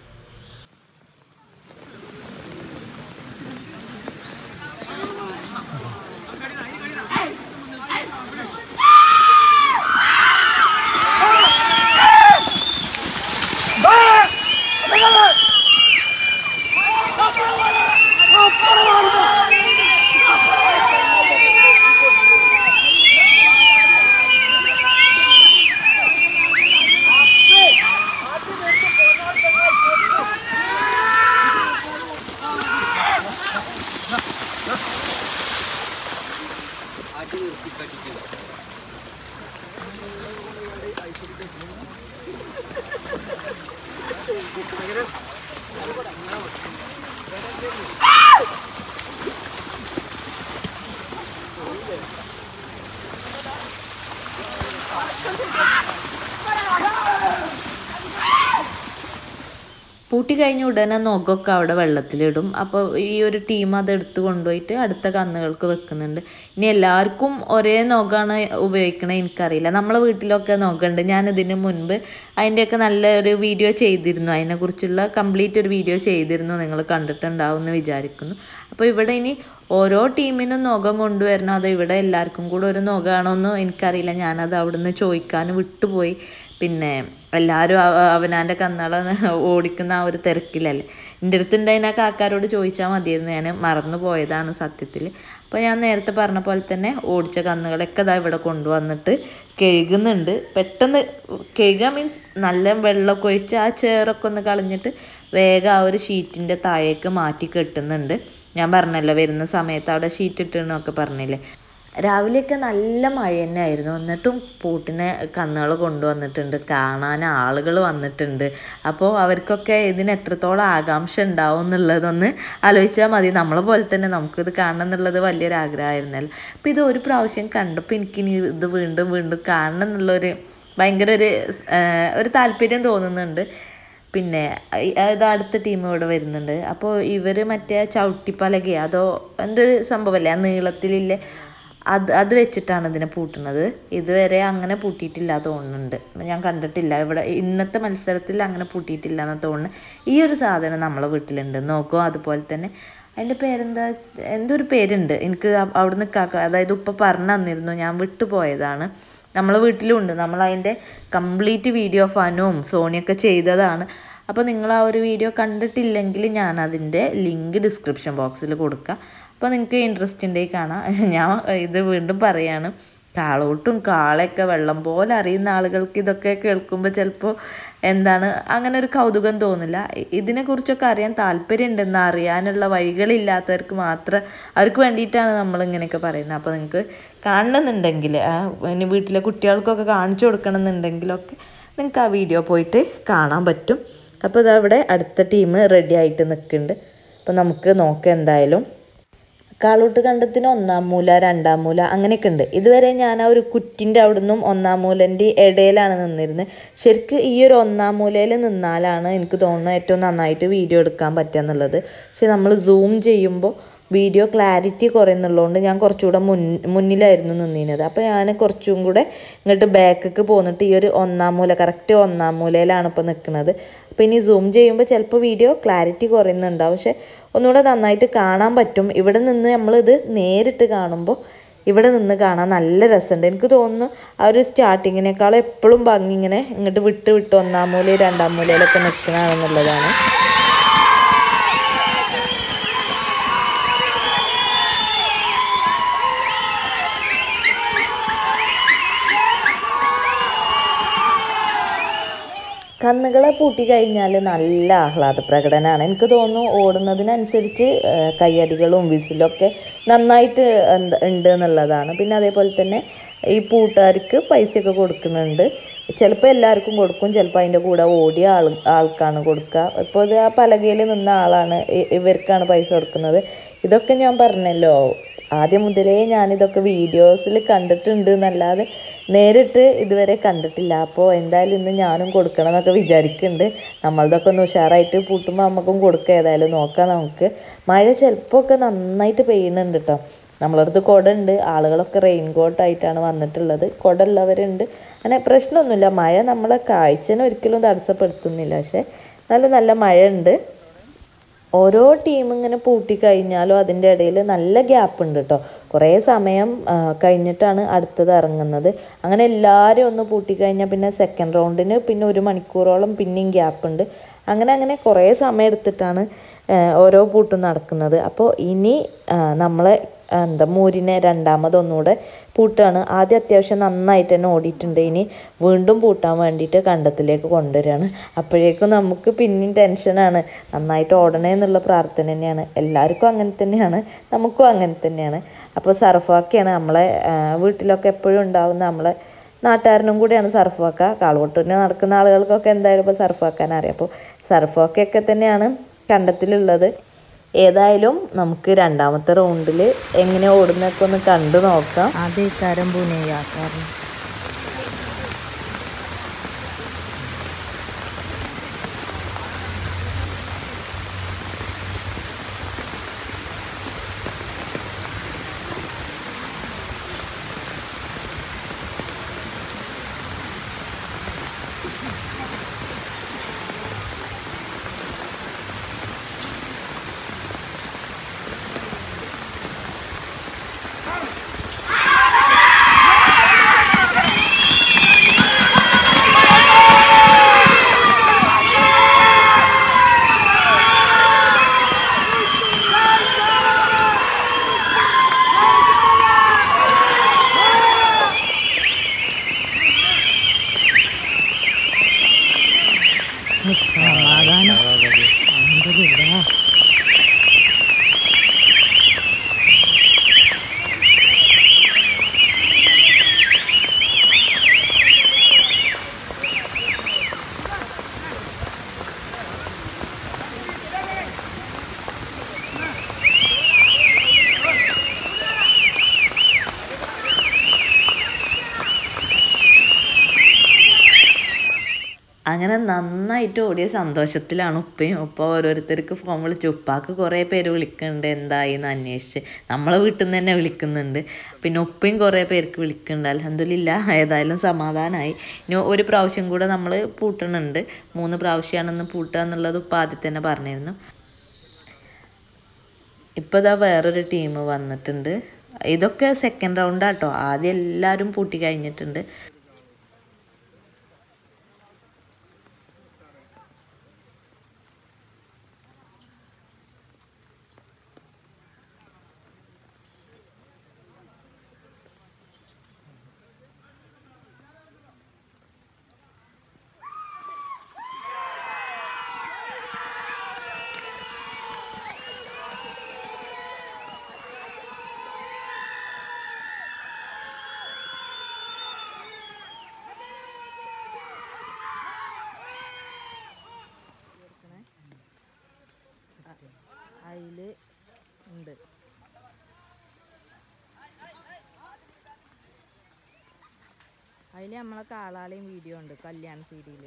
പൂട്ടി കഴിഞ്ഞ ഉടനെ നൊഗൊക്കെ അവിടെ വെള്ളത്തിലിടും അപ്പോൾ ഈ ഒരു ടീം അത് എടുത്ത് കൊണ്ടുപോയിട്ട് അടുത്ത കന്നുകൾക്ക് വെക്കുന്നുണ്ട് ഇനി എല്ലാവർക്കും ഒരേ നൊഗാണ് ഉപയോഗിക്കണത് എനിക്കറിയില്ല നമ്മളെ വീട്ടിലൊക്കെ നൊഗുണ്ട് ഞാൻ ഇതിന് മുൻപ് അതിൻ്റെയൊക്കെ നല്ല ഒരു വീഡിയോ ചെയ്തിരുന്നു അതിനെക്കുറിച്ചുള്ള കംപ്ലീറ്റ് ഒരു വീഡിയോ ചെയ്തിരുന്നു നിങ്ങൾ കണ്ടിട്ടുണ്ടാവും എന്ന് വിചാരിക്കുന്നു അപ്പോൾ ഇവിടെ ഇനി ഓരോ ടീമിനും നൊകം കൊണ്ടുവരണം അതോ ഇവിടെ എല്ലാവർക്കും കൂടെ ഒരു നൊകാണോ എന്ന് എനിക്കറിയില്ല ഞാനത് അവിടുന്ന് ചോദിക്കാൻ വിട്ടുപോയി പിന്നെ എല്ലാവരും അവനാൻ്റെ കന്നാള ഓടിക്കുന്ന ആ ഒരു തിരക്കിലല്ലേ എൻ്റെ അടുത്തുണ്ടായിരുന്ന ആ കാക്കാരോട് ചോദിച്ചാൽ മതിയായിരുന്നു ഞാൻ മറന്നു പോയതാണ് സത്യത്തിൽ അപ്പോൾ ഞാൻ നേരത്തെ പറഞ്ഞ പോലെ തന്നെ ഓടിച്ച കന്നുകളൊക്കെ ഇതാ ഇവിടെ കൊണ്ടുവന്നിട്ട് കഴുകുന്നുണ്ട് പെട്ടെന്ന് കഴുകുക മീൻസ് നല്ല വെള്ളമൊക്കെ ഒഴിച്ച് ആ ചേറൊക്കെ ഒന്ന് കളഞ്ഞിട്ട് വേഗം ആ ഒരു ഷീറ്റിൻ്റെ താഴേക്ക് മാറ്റി കെട്ടുന്നുണ്ട് ഞാൻ പറഞ്ഞല്ലോ വരുന്ന സമയത്ത് അവിടെ ഷീറ്റ് ഇട്ടെന്നൊക്കെ പറഞ്ഞില്ലേ രാവിലെയൊക്കെ നല്ല മഴ തന്നെ ആയിരുന്നു എന്നിട്ടും പൂട്ടിനെ കന്നുകൾ കൊണ്ടുവന്നിട്ടുണ്ട് കാണാൻ ആളുകൾ വന്നിട്ടുണ്ട് അപ്പോൾ അവർക്കൊക്കെ ഇതിന് എത്രത്തോളം ആകാംക്ഷ ഉണ്ടാവും എന്നുള്ളതൊന്ന് ആലോചിച്ചാൽ മതി നമ്മളെ പോലെ തന്നെ നമുക്കിത് കാണണം എന്നുള്ളത് വലിയൊരു ആഗ്രഹമായിരുന്നല്ലോ അപ്പോൾ ഇത് ഒരു പ്രാവശ്യം കണ്ടപ്പോൾ എനിക്കിനി ഇത് വീണ്ടും വീണ്ടും കാണണം എന്നുള്ളൊരു ഭയങ്കര ഒരു ആ, ഒരു താല്പര്യം തോന്നുന്നുണ്ട് പിന്നെ ഈ- ഇത് അടുത്ത ടീം ഇവിടെ വരുന്നുണ്ട് അപ്പോൾ ഇവർ മറ്റേ ചവിട്ടിപ്പലകയോ അതോ എന്തൊരു സംഭവമല്ലേ ആ നീളത്തിലില്ലേ അത് അത് വെച്ചിട്ടാണ് ഇതിനെ പൂട്ടുന്നത് ഇതുവരെ അങ്ങനെ പൂട്ടിയിട്ടില്ല തോന്നുന്നുണ്ട് ഞാൻ കണ്ടിട്ടില്ല ഇവിടെ ഇന്നത്തെ മത്സരത്തിൽ അങ്ങനെ പൂട്ടിയിട്ടില്ല എന്ന് തോന്നുന്നു ഈ ഒരു സാധനം നമ്മളെ വീട്ടിലുണ്ട് നോക്കൂ അതുപോലെ തന്നെ അതിൻ്റെ പേരെന്താ എന്തോ ഒരു പേരുണ്ട് എനിക്ക് അ- അവിടുന്ന് കാക്ക അതായത് ഉപ്പ പറഞ്ഞു തന്നിരുന്നു ഞാൻ വിട്ടുപോയതാണ് നമ്മളെ വീട്ടിലുണ്ട് നമ്മൾ അതിൻ്റെ കംപ്ലീറ്റ് വീഡിയോ ഫനുവും സോണിയൊക്കെ ചെയ്തതാണ് അപ്പോൾ നിങ്ങൾ ആ ഒരു വീഡിയോ കണ്ടിട്ടില്ലെങ്കിൽ ഞാൻ അതിൻ്റെ ലിങ്ക് ഡിസ്ക്രിപ്ഷൻ ബോക്സിൽ കൊടുക്കാം അപ്പോൾ നിങ്ങൾക്ക് ഇൻട്രസ്റ്റ് ഉണ്ടെങ്കിൽ കാണാം ഞാൻ ഇത് വീണ്ടും പറയാണ് കാളോട്ടും കാളയൊക്കെ വെള്ളം പോലെ അറിയുന്ന ആളുകൾക്ക് ഇതൊക്കെ കേൾക്കുമ്പോൾ ചിലപ്പോൾ എന്താണ് അങ്ങനെ ഒരു കൗതുകം തോന്നില്ല ഇ- ഇതിനെക്കുറിച്ചൊക്കെ അറിയാൻ താല്പര്യം ഉണ്ടെന്ന് അറിയാനുള്ള വഴികളില്ലാത്തവർക്ക് മാത്രം അവർക്ക് വേണ്ടിയിട്ടാണ് നമ്മൾ ഇങ്ങനെയൊക്കെ പറയുന്നത് അപ്പോൾ നിങ്ങൾക്ക് കാണണമെന്നുണ്ടെങ്കിൽ ആ, ഇനി വീട്ടിലെ കുട്ടികൾക്കൊക്കെ കാണിച്ചു കൊടുക്കണമെന്നുണ്ടെങ്കിലൊക്കെ നിങ്ങൾക്ക് ആ വീഡിയോ പോയിട്ട് കാണാൻ പറ്റും അപ്പോൾ ഇതവിടെ അടുത്ത ടീം റെഡി ആയിട്ട് നിൽക്കുന്നുണ്ട് അപ്പോൾ നമുക്ക് നോക്കാം എന്തായാലും കാളൂട്ട് കണ്ടത്തിന് ഒന്നാം മൂല രണ്ടാം മൂല അങ്ങനെയൊക്കെ ഉണ്ട് ഇതുവരെ ഞാൻ ആ ഒരു കുറ്റിൻ്റെ അവിടെ നിന്നും ഒന്നാം മൂലൻ്റെ ഇടയിലാണ് നിന്നിരുന്നത് ശരിക്കും ഈ ഒരു ഒന്നാം മൂലയിൽ നിന്നാലാണ് എനിക്ക് തോന്നുന്നത് ഏറ്റവും നന്നായിട്ട് വീഡിയോ എടുക്കാൻ പറ്റുക എന്നുള്ളത് പക്ഷെ നമ്മൾ സൂം ചെയ്യുമ്പോൾ വീഡിയോ ക്ലാരിറ്റി കുറയുന്നുള്ളതുകൊണ്ട് ഞാൻ കുറച്ചുകൂടെ മുൻ മുന്നിലായിരുന്നു നിന്നിരുന്നത് അപ്പോൾ ഞാൻ കുറച്ചും കൂടെ ഇങ്ങോട്ട് ബാക്കൊക്കെ പോന്നിട്ട് ഈ ഒരു ഒന്നാം മൂല കറക്റ്റ് ഒന്നാം മൂലയിലാണ് ഇപ്പോൾ നിൽക്കുന്നത് അപ്പോൾ ഇനി സൂം ചെയ്യുമ്പോൾ ചിലപ്പോൾ വീഡിയോ ക്ലാരിറ്റി കുറയുന്നുണ്ടാവും പക്ഷെ ഒന്നുകൂടെ നന്നായിട്ട് കാണാൻ പറ്റും ഇവിടെ നിന്ന് നമ്മളിത് നേരിട്ട് കാണുമ്പോൾ ഇവിടെ നിന്ന് കാണാൻ നല്ല രസമുണ്ട് എനിക്ക് തോന്നുന്നു ആ ഒരു സ്റ്റാർട്ടിങ്ങിനേക്കാളും എപ്പോഴും ഭംഗി ഇങ്ങനെ ഇങ്ങോട്ട് വിട്ട് വിട്ട് ഒന്നാം മൂലയും രണ്ടാം മൂലയിലൊക്കെ നിൽക്കണമെന്നുള്ളതാണ് കന്നുകളെ പൂട്ടി കഴിഞ്ഞാൽ നല്ല ആഹ്ലാദ പ്രകടനമാണ് എനിക്ക് തോന്നുന്നു ഓടുന്നതിനനുസരിച്ച് ആ, കയ്യടികളും വിസിലൊക്കെ നന്നായിട്ട് എന്ത് ഉണ്ട് എന്നുള്ളതാണ് പിന്നെ അതേപോലെ തന്നെ ഈ പൂട്ടുകാർക്ക് പൈസയൊക്കെ കൊടുക്കുന്നുണ്ട് ചിലപ്പോൾ എല്ലാവർക്കും കൊടുക്കും ചിലപ്പോൾ അതിൻ്റെ കൂടെ ഓടിയ ആൾ ആൾക്കാണ് കൊടുക്കുക ഇപ്പോൾ ഇത് ആ പലകയിൽ നിന്ന ആളാണ് ഇ- ഇവർക്കാണ് പൈസ കൊടുക്കുന്നത് ഇതൊക്കെ ഞാൻ പറഞ്ഞല്ലോ ആദ്യം മുതലേ ഞാനിതൊക്കെ വീഡിയോസിൽ കണ്ടിട്ടുണ്ട് എന്നല്ലാതെ നേരിട്ട് ഇതുവരെ കണ്ടിട്ടില്ല അപ്പോൾ എന്തായാലും ഇന്ന് ഞാനും കൊടുക്കണം എന്നൊക്കെ വിചാരിക്കുന്നുണ്ട് നമ്മളിതൊക്കെ ഒന്ന് ഉഷാറായിട്ട് പൂട്ടുമ്പോൾ നമുക്കും കൊടുക്കുക ഏതായാലും നോക്കാം നമുക്ക് മഴ ചിലപ്പോൾ ഒക്കെ നന്നായിട്ട് പെയ്യുന്നുണ്ട് കേട്ടോ നമ്മളടുത്ത് കുട ഉണ്ട് ആളുകളൊക്കെ റെയിൻ കോട്ടായിട്ടാണ് വന്നിട്ടുള്ളത് കുട ഉള്ളവരുണ്ട് അങ്ങനെ പ്രശ്നമൊന്നുമില്ല മഴ നമ്മളെ കാഴ്ചനെ ഒരിക്കലും തടസ്സപ്പെടുത്തുന്നില്ല പക്ഷേ എന്നാലും നല്ല മഴ ഉണ്ട് ഓരോ ടീം ഇങ്ങനെ പൂട്ടിക്കഴിഞ്ഞാലും അതിൻ്റെ ഇടയിൽ നല്ല ഗ്യാപ്പ് ഉണ്ട് കേട്ടോ കുറേ സമയം ആ, കഴിഞ്ഞിട്ടാണ് അടുത്തത് ഇറങ്ങുന്നത് അങ്ങനെ എല്ലാവരും ഒന്ന് പൂട്ടിക്കഴിഞ്ഞാൽ പിന്നെ സെക്കൻഡ് റൗണ്ടിന് പിന്നെ ഒരു മണിക്കൂറോളം പിന്നെയും ഗ്യാപ്പ് ഉണ്ട് അങ്ങനെ അങ്ങനെ കുറേ സമയം എടുത്തിട്ടാണ് ആ, ഓരോ പൂട്ടും നടക്കുന്നത് അപ്പോൾ ഇനി ആ, നമ്മളെ ആ, എന്താ മൂരിനെ രണ്ടാമത് ഒന്നുകൂടെ പൂട്ടാണ് ആദ്യം അത്യാവശ്യം നന്നായിട്ട് തന്നെ ഓടിയിട്ടുണ്ട് ഇനി വീണ്ടും പൂട്ടാൻ വേണ്ടിയിട്ട് കണ്ടത്തിലേക്ക് കൊണ്ടുവരികയാണ് അപ്പോഴേക്കും നമുക്ക് പിന്നെയും ടെൻഷനാണ് നന്നായിട്ട് ഓടണേ എന്നുള്ള പ്രാർത്ഥന തന്നെയാണ് എല്ലാവർക്കും അങ്ങനെ തന്നെയാണ് നമുക്കും അങ്ങനെ തന്നെയാണ് അപ്പോൾ സർഫാക്കിയാണ് നമ്മളെ ആ, വീട്ടിലൊക്കെ എപ്പോഴും ഉണ്ടാവുന്ന നമ്മളെ നാട്ടുകാരനും കൂടിയാണ് സർഫാക്ക കാളുകൊട്ടിന് നടക്കുന്ന ആളുകൾക്കൊക്കെ എന്തായാലും ഇപ്പോൾ സർഫാക്കാൻ അറിയാം അപ്പോൾ സർഫാക്കയൊക്കെ തന്നെയാണ് കണ്ടത്തിലുള്ളത് ഏതായാലും നമുക്ക് രണ്ടാമത്തെ റൗണ്ടിൽ എങ്ങനെ ഓടുന്നൊക്കെ ഒന്ന് കണ്ടു നോക്കാം അതേ കാരം പുനയാക്കാരൻ സമാധാനം അൽഹംദുലില്ലാ. അങ്ങനെ നന്നായിട്ട് ഓടിയ സന്തോഷത്തിലാണ് ഉപ്പയും ഉപ്പ ഓരോരുത്തർക്ക് ഫോൺ വിളിച്ച് ഉപ്പാക്ക് കുറേ പേര് വിളിക്കുന്നുണ്ട് എന്തായി എന്ന് അന്വേഷിച്ച് നമ്മളെ വീട്ടിൽ നിന്ന് തന്നെ വിളിക്കുന്നുണ്ട് പിന്നെ ഉപ്പയും കുറേ പേർക്ക് വിളിക്കുന്നുണ്ട് അലഹമില്ല ഏതായാലും സമാധാനമായി ഇനി ഒരു പ്രാവശ്യം കൂടെ നമ്മൾ പൂട്ടണുണ്ട് മൂന്ന് പ്രാവശ്യമാണെന്ന് പൂട്ടുക എന്നുള്ളത് ഉപ്പ ആദ്യം തന്നെ പറഞ്ഞിരുന്നു ഇപ്പോൾ ഇതാ വേറൊരു ടീം വന്നിട്ടുണ്ട് ഇതൊക്കെ സെക്കൻഡ് റൗണ്ടാട്ടോ ആദ്യം എല്ലാവരും പൂട്ടി കഴിഞ്ഞിട്ടുണ്ട് അതിൽ ഉണ്ട് അതിൽ നമ്മളെ കാളാളെയും വീഡിയോ ഉണ്ട് കല്യാൺ സീരിയൽ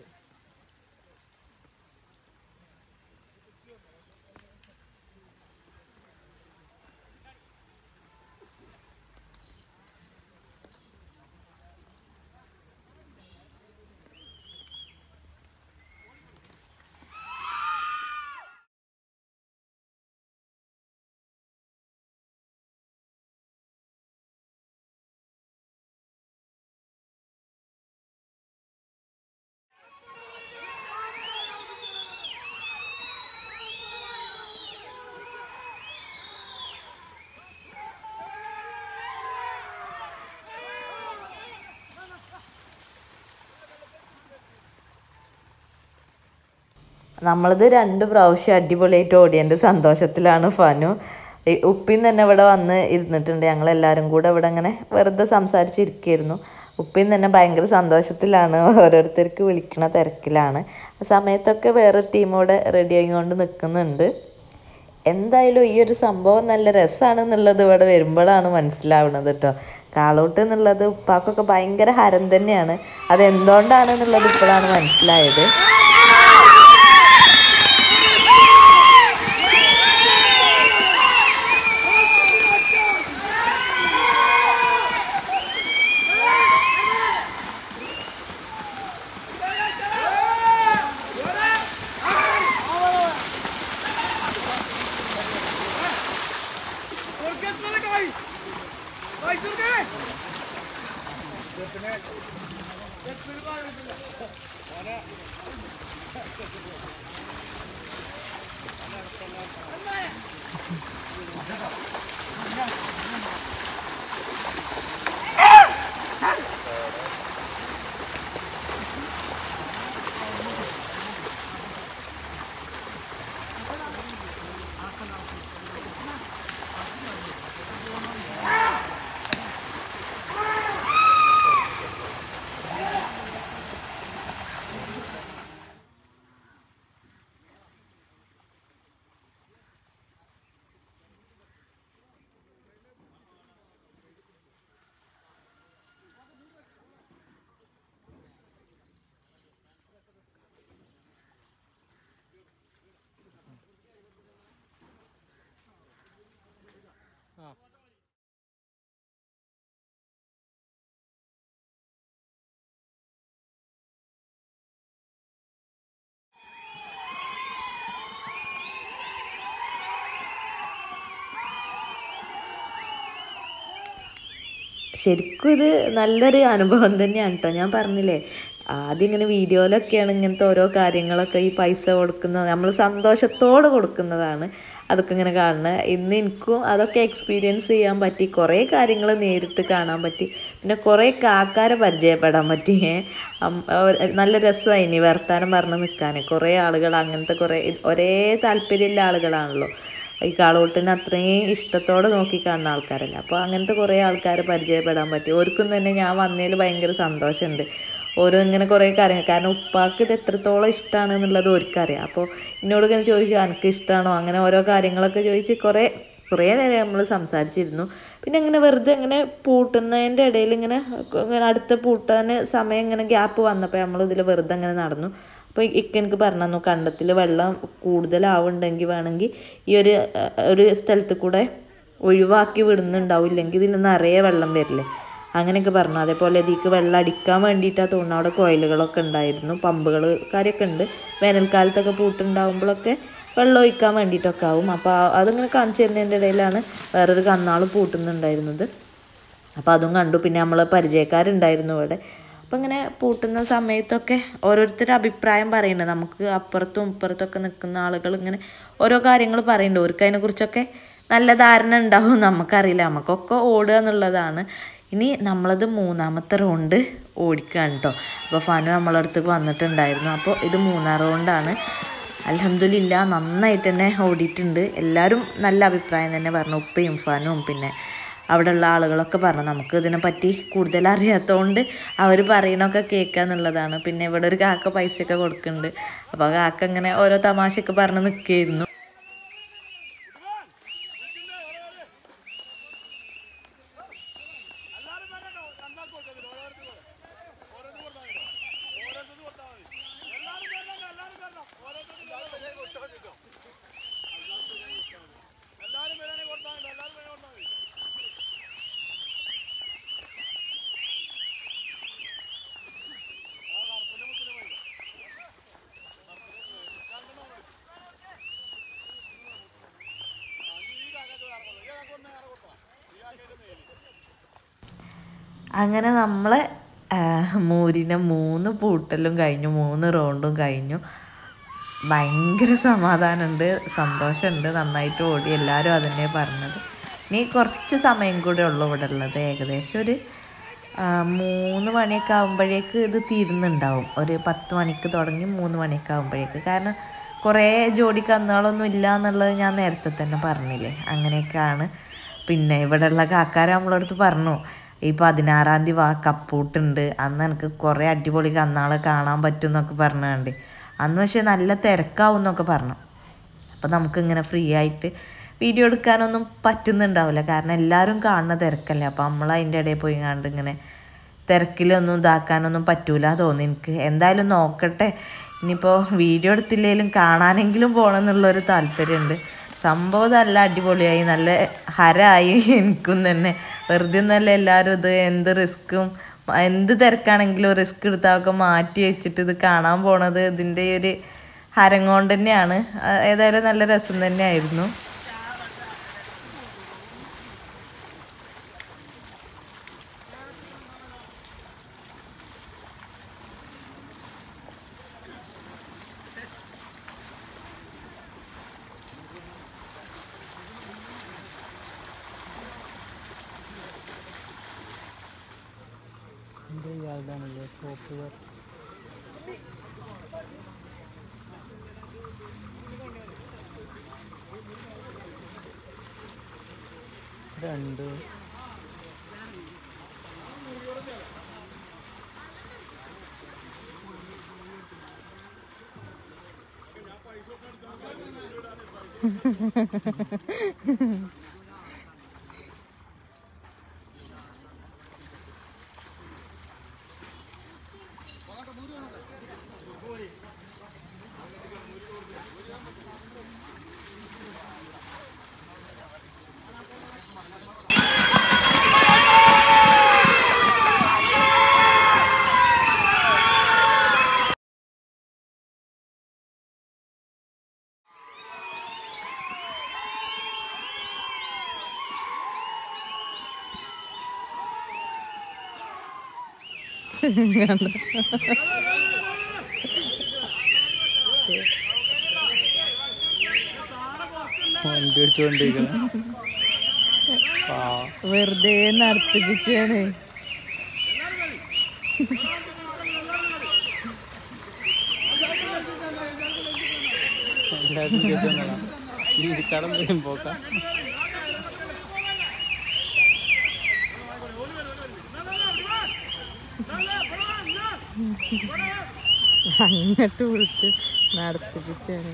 നമ്മളിത് രണ്ട് പ്രാവശ്യം അടിപൊളിയായിട്ട് ഓടിയതിൻ്റെ സന്തോഷത്തിലാണ് ഫനു ഈ ഉപ്പിൻ തന്നെ ഇവിടെ വന്ന് ഇരുന്നിട്ടുണ്ട് ഞങ്ങളെല്ലാവരും കൂടെ ഇവിടെ ഇങ്ങനെ വെറുതെ സംസാരിച്ചിരിക്കുകയായിരുന്നു ഉപ്പിൻ തന്നെ ഭയങ്കര സന്തോഷത്തിലാണ് ഓരോരുത്തർക്ക് വിളിക്കണ തിരക്കിലാണ് ആ സമയത്തൊക്കെ വേറൊരു ടീമോടെ റെഡി ആയിക്കൊണ്ട് നിൽക്കുന്നുണ്ട് എന്തായാലും ഈ ഒരു സംഭവം നല്ല രസമാണെന്നുള്ളത് ഇവിടെ വരുമ്പോഴാണ് മനസ്സിലാവുന്നത് കേട്ടോ കാളോട്ട് എന്നുള്ളത് ഉപ്പാക്കൊക്കെ ഭയങ്കര ഹരം തന്നെയാണ് അത് എന്തുകൊണ്ടാണെന്നുള്ളത് ഇപ്പോഴാണ് മനസ്സിലായത് ശരിക്കും ഇത് നല്ലൊരു അനുഭവം തന്നെയാണ് കേട്ടോ ഞാൻ പറഞ്ഞില്ലേ ആദ്യം ഇങ്ങനെ വീഡിയോയിലൊക്കെയാണ് ഇങ്ങനത്തെ ഓരോ കാര്യങ്ങളൊക്കെ ഈ പൈസ കൊടുക്കുന്നത് നമ്മൾ സന്തോഷത്തോടെ കൊടുക്കുന്നതാണ് അതൊക്കെ ഇങ്ങനെ കാണുന്നത് ഇന്ന് എനിക്കും അതൊക്കെ എക്സ്പീരിയൻസ് ചെയ്യാൻ പറ്റി കുറേ കാര്യങ്ങൾ നേരിട്ട് കാണാൻ പറ്റി പിന്നെ കുറേ കാക്കാരെ പരിചയപ്പെടാൻ പറ്റി ഏ. അം- ഒരു- നല്ല രസമായി ഇനി വർത്താനം പറഞ്ഞ് നിൽക്കാൻ കുറേ ആളുകൾ അങ്ങനത്തെ കുറേ ഒരേ താല്പര്യമുള്ള ആളുകളാണല്ലോ ഈ കാളോട്ടിനെ അത്രയും ഇഷ്ടത്തോടെ നോക്കി കാണുന്ന ആൾക്കാരല്ല അപ്പോൾ അങ്ങനത്തെ കുറേ ആൾക്കാരെ പരിചയപ്പെടാൻ പറ്റി ഓർക്കും തന്നെ ഞാൻ വന്നതിൽ ഭയങ്കര സന്തോഷമുണ്ട് ഓരോ ഇങ്ങനെ കുറേ കാര്യങ്ങൾ കാരണം ഉപ്പാക്ക് ഇത് എത്രത്തോളം ഇഷ്ടമാണ് എന്നുള്ളത് ഓർക്കറിയാം അപ്പോൾ എന്നോട് ഇങ്ങനെ ചോദിച്ചു എനിക്ക് ഇഷ്ടമാണോ അങ്ങനെ ഓരോ കാര്യങ്ങളൊക്കെ ചോദിച്ച് കുറേ കുറേ നേരം നമ്മൾ സംസാരിച്ചിരുന്നു പിന്നെ ഇങ്ങനെ വെറുതെ ഇങ്ങനെ പൂട്ടുന്നതിൻ്റെ ഇടയിൽ ഇങ്ങനെ ഇങ്ങനെ അടുത്ത പൂട്ടാൻ സമയം ഇങ്ങനെ ഗ്യാപ്പ് വന്നപ്പോൾ നമ്മൾ ഇതിൽ വെറുതെ ഇങ്ങനെ നടന്നു അപ്പോൾ ഇക്ക എനിക്ക് പറഞ്ഞു തന്നു കണ്ടത്തിൽ വെള്ളം കൂടുതലാവുണ്ടെങ്കിൽ വേണമെങ്കിൽ ഈ ഒരു അഹ്, ഒരു സ്ഥലത്ത് കൂടെ ഒഴിവാക്കി വിടുന്നുണ്ടാവും ഇല്ലെങ്കിൽ ഇതിൽ നിറയെ വെള്ളം വരില്ലേ അങ്ങനെയൊക്കെ പറഞ്ഞു അതേപോലെ ഇതിക്ക് വെള്ളം അടിക്കാൻ വേണ്ടിയിട്ടാണ് തോന്നുന്നു അവിടെ കോയിലുകളൊക്കെ ഉണ്ടായിരുന്നു പമ്പുകൾ കാര്യമൊക്കെ ഉണ്ട് വേനൽക്കാലത്തൊക്കെ പൂട്ടുണ്ടാകുമ്പോഴൊക്കെ വെള്ളം ഒഴിക്കാൻ വേണ്ടിയിട്ടൊക്കെ ആവും അപ്പോൾ അതിങ്ങനെ കാണിച്ചു തരുന്നതിൻ്റെ ഇടയിലാണ് വേറൊരു കന്നാൾ പൂട്ടുന്നുണ്ടായിരുന്നത് അപ്പോൾ അതും കണ്ടു പിന്നെ നമ്മൾ പരിചയക്കാരുണ്ടായിരുന്നു ഇവിടെ അപ്പോൾ ഇങ്ങനെ പൂട്ടുന്ന സമയത്തൊക്കെ ഓരോരുത്തരുടെ അഭിപ്രായം പറയുന്നുണ്ട് നമുക്ക് അപ്പുറത്തും ഇപ്പുറത്തൊക്കെ നിൽക്കുന്ന ആളുകൾ ഇങ്ങനെ ഓരോ കാര്യങ്ങൾ പറയുന്നുണ്ട് അവർക്ക് അതിനെക്കുറിച്ചൊക്കെ നല്ല ധാരണ ഉണ്ടാവും നമുക്കറിയില്ല നമുക്കൊക്കെ ഓടുക എന്നുള്ളതാണ് ഇനി നമ്മളത് മൂന്നാമത്തെ റൗണ്ട് ഓടിക്കുകയാണ് കേട്ടോ അപ്പോൾ ഫനു നമ്മളെ അടുത്തേക്ക് വന്നിട്ടുണ്ടായിരുന്നു അപ്പോൾ ഇത് മൂന്നാം റൗണ്ടാണ് അലഹമില്ല നന്നായിട്ട് തന്നെ ഓടിയിട്ടുണ്ട് എല്ലാവരും നല്ല അഭിപ്രായം തന്നെ പറഞ്ഞു ഉപ്പയും ഫനും പിന്നെ അവിടെയുള്ള ആളുകളൊക്കെ പറഞ്ഞു നമുക്ക് ഇതിനെപ്പറ്റി കൂടുതൽ അറിയാത്തതുകൊണ്ട് അവർ പറയണൊക്കെ കേൾക്കുക എന്നുള്ളതാണ് പിന്നെ ഇവിടെ ഒരു കാക്ക പൈസയൊക്കെ കൊടുക്കുന്നുണ്ട് അപ്പോൾ ആ കാക്ക ഇങ്ങനെ ഓരോ തമാശയൊക്കെ പറഞ്ഞ് നിൽക്കുകയായിരുന്നു അങ്ങനെ നമ്മളെ മൂരിനെ മൂന്ന് പൂട്ടലും കഴിഞ്ഞു മൂന്ന് റൗണ്ടും കഴിഞ്ഞു ഭയങ്കര സമാധാനമുണ്ട് സന്തോഷമുണ്ട് നന്നായിട്ട് ഓടി എല്ലാവരും അതന്നെ പറഞ്ഞത് ഇനി കുറച്ച് സമയം കൂടെ ഉള്ളൂ ഇവിടെ ഉള്ളത് ഏകദേശം ഒരു ആ, മൂന്ന് മണിയൊക്കെ ആകുമ്പോഴേക്ക് ഇത് തീരുന്നുണ്ടാവും ഒരു പത്ത് മണിക്ക് തുടങ്ങി മൂന്ന് മണിയൊക്കെ ആകുമ്പോഴേക്ക് കാരണം കുറേ ജോഡി കന്നുകളൊന്നും ഇല്ല എന്നുള്ളത് ഞാൻ നേരത്തെ തന്നെ പറഞ്ഞില്ലേ അങ്ങനെയൊക്കെയാണ് പിന്നെ ഇവിടെയുള്ള കാക്കാർ നമ്മളടുത്ത് പറഞ്ഞു ഈ പതിനാറാം തീയതി വാ കപ്പൂട്ടുണ്ട് അന്ന് എനിക്ക് കുറേ അടിപൊളി കന്നാളെ കാണാൻ പറ്റും എന്നൊക്കെ പറഞ്ഞുകൊണ്ട് അന്ന് പക്ഷേ നല്ല തിരക്കാവും എന്നൊക്കെ പറഞ്ഞു അപ്പോൾ നമുക്കിങ്ങനെ ഫ്രീ ആയിട്ട് വീഡിയോ എടുക്കാനൊന്നും പറ്റുന്നുണ്ടാവില്ല കാരണം എല്ലാവരും കാണുന്ന തിരക്കല്ലേ അപ്പോൾ നമ്മൾ അതിൻ്റെ ഇടയിൽ പോയി കണ്ട് ഇങ്ങനെ തിരക്കിലൊന്നും ഇതാക്കാനൊന്നും പറ്റൂല തോന്നി എനിക്ക് എന്തായാലും നോക്കട്ടെ ഇനിയിപ്പോൾ വീഡിയോ എടുത്തില്ലെങ്കിലും കാണാനെങ്കിലും പോകണം എന്നുള്ളൊരു താല്പര്യമുണ്ട് സംഭവം നല്ല അടിപൊളിയായി നല്ല ഹരമായി എനിക്കും തന്നെ വെറുതെ ഒന്നല്ല എല്ലാവരും ഇത് എന്ത് റിസ്ക്കും എന്ത് തിരക്കാണെങ്കിലും റിസ്ക് എടുത്താൽ മാറ്റി വെച്ചിട്ട് ഇത് കാണാൻ പോണത് ഇതിൻ്റെ ഒരു ഹരം കൊണ്ട് തന്നെയാണ് ആ, ഏതായാലും നല്ല രസം തന്നെയായിരുന്നു രണ്ട് വണ്ടി വെച്ചുകൊണ്ടിരിക്കണം വെറുതെ നടത്തിപ്പിച്ചാണ് എല്ലാവരും കേട്ടോന്നല്ല ഈ കടം വരും പോക്കാം അങ്ങോട്ട് വിളിച്ച് നടത്തിപ്പിച്ചാണ്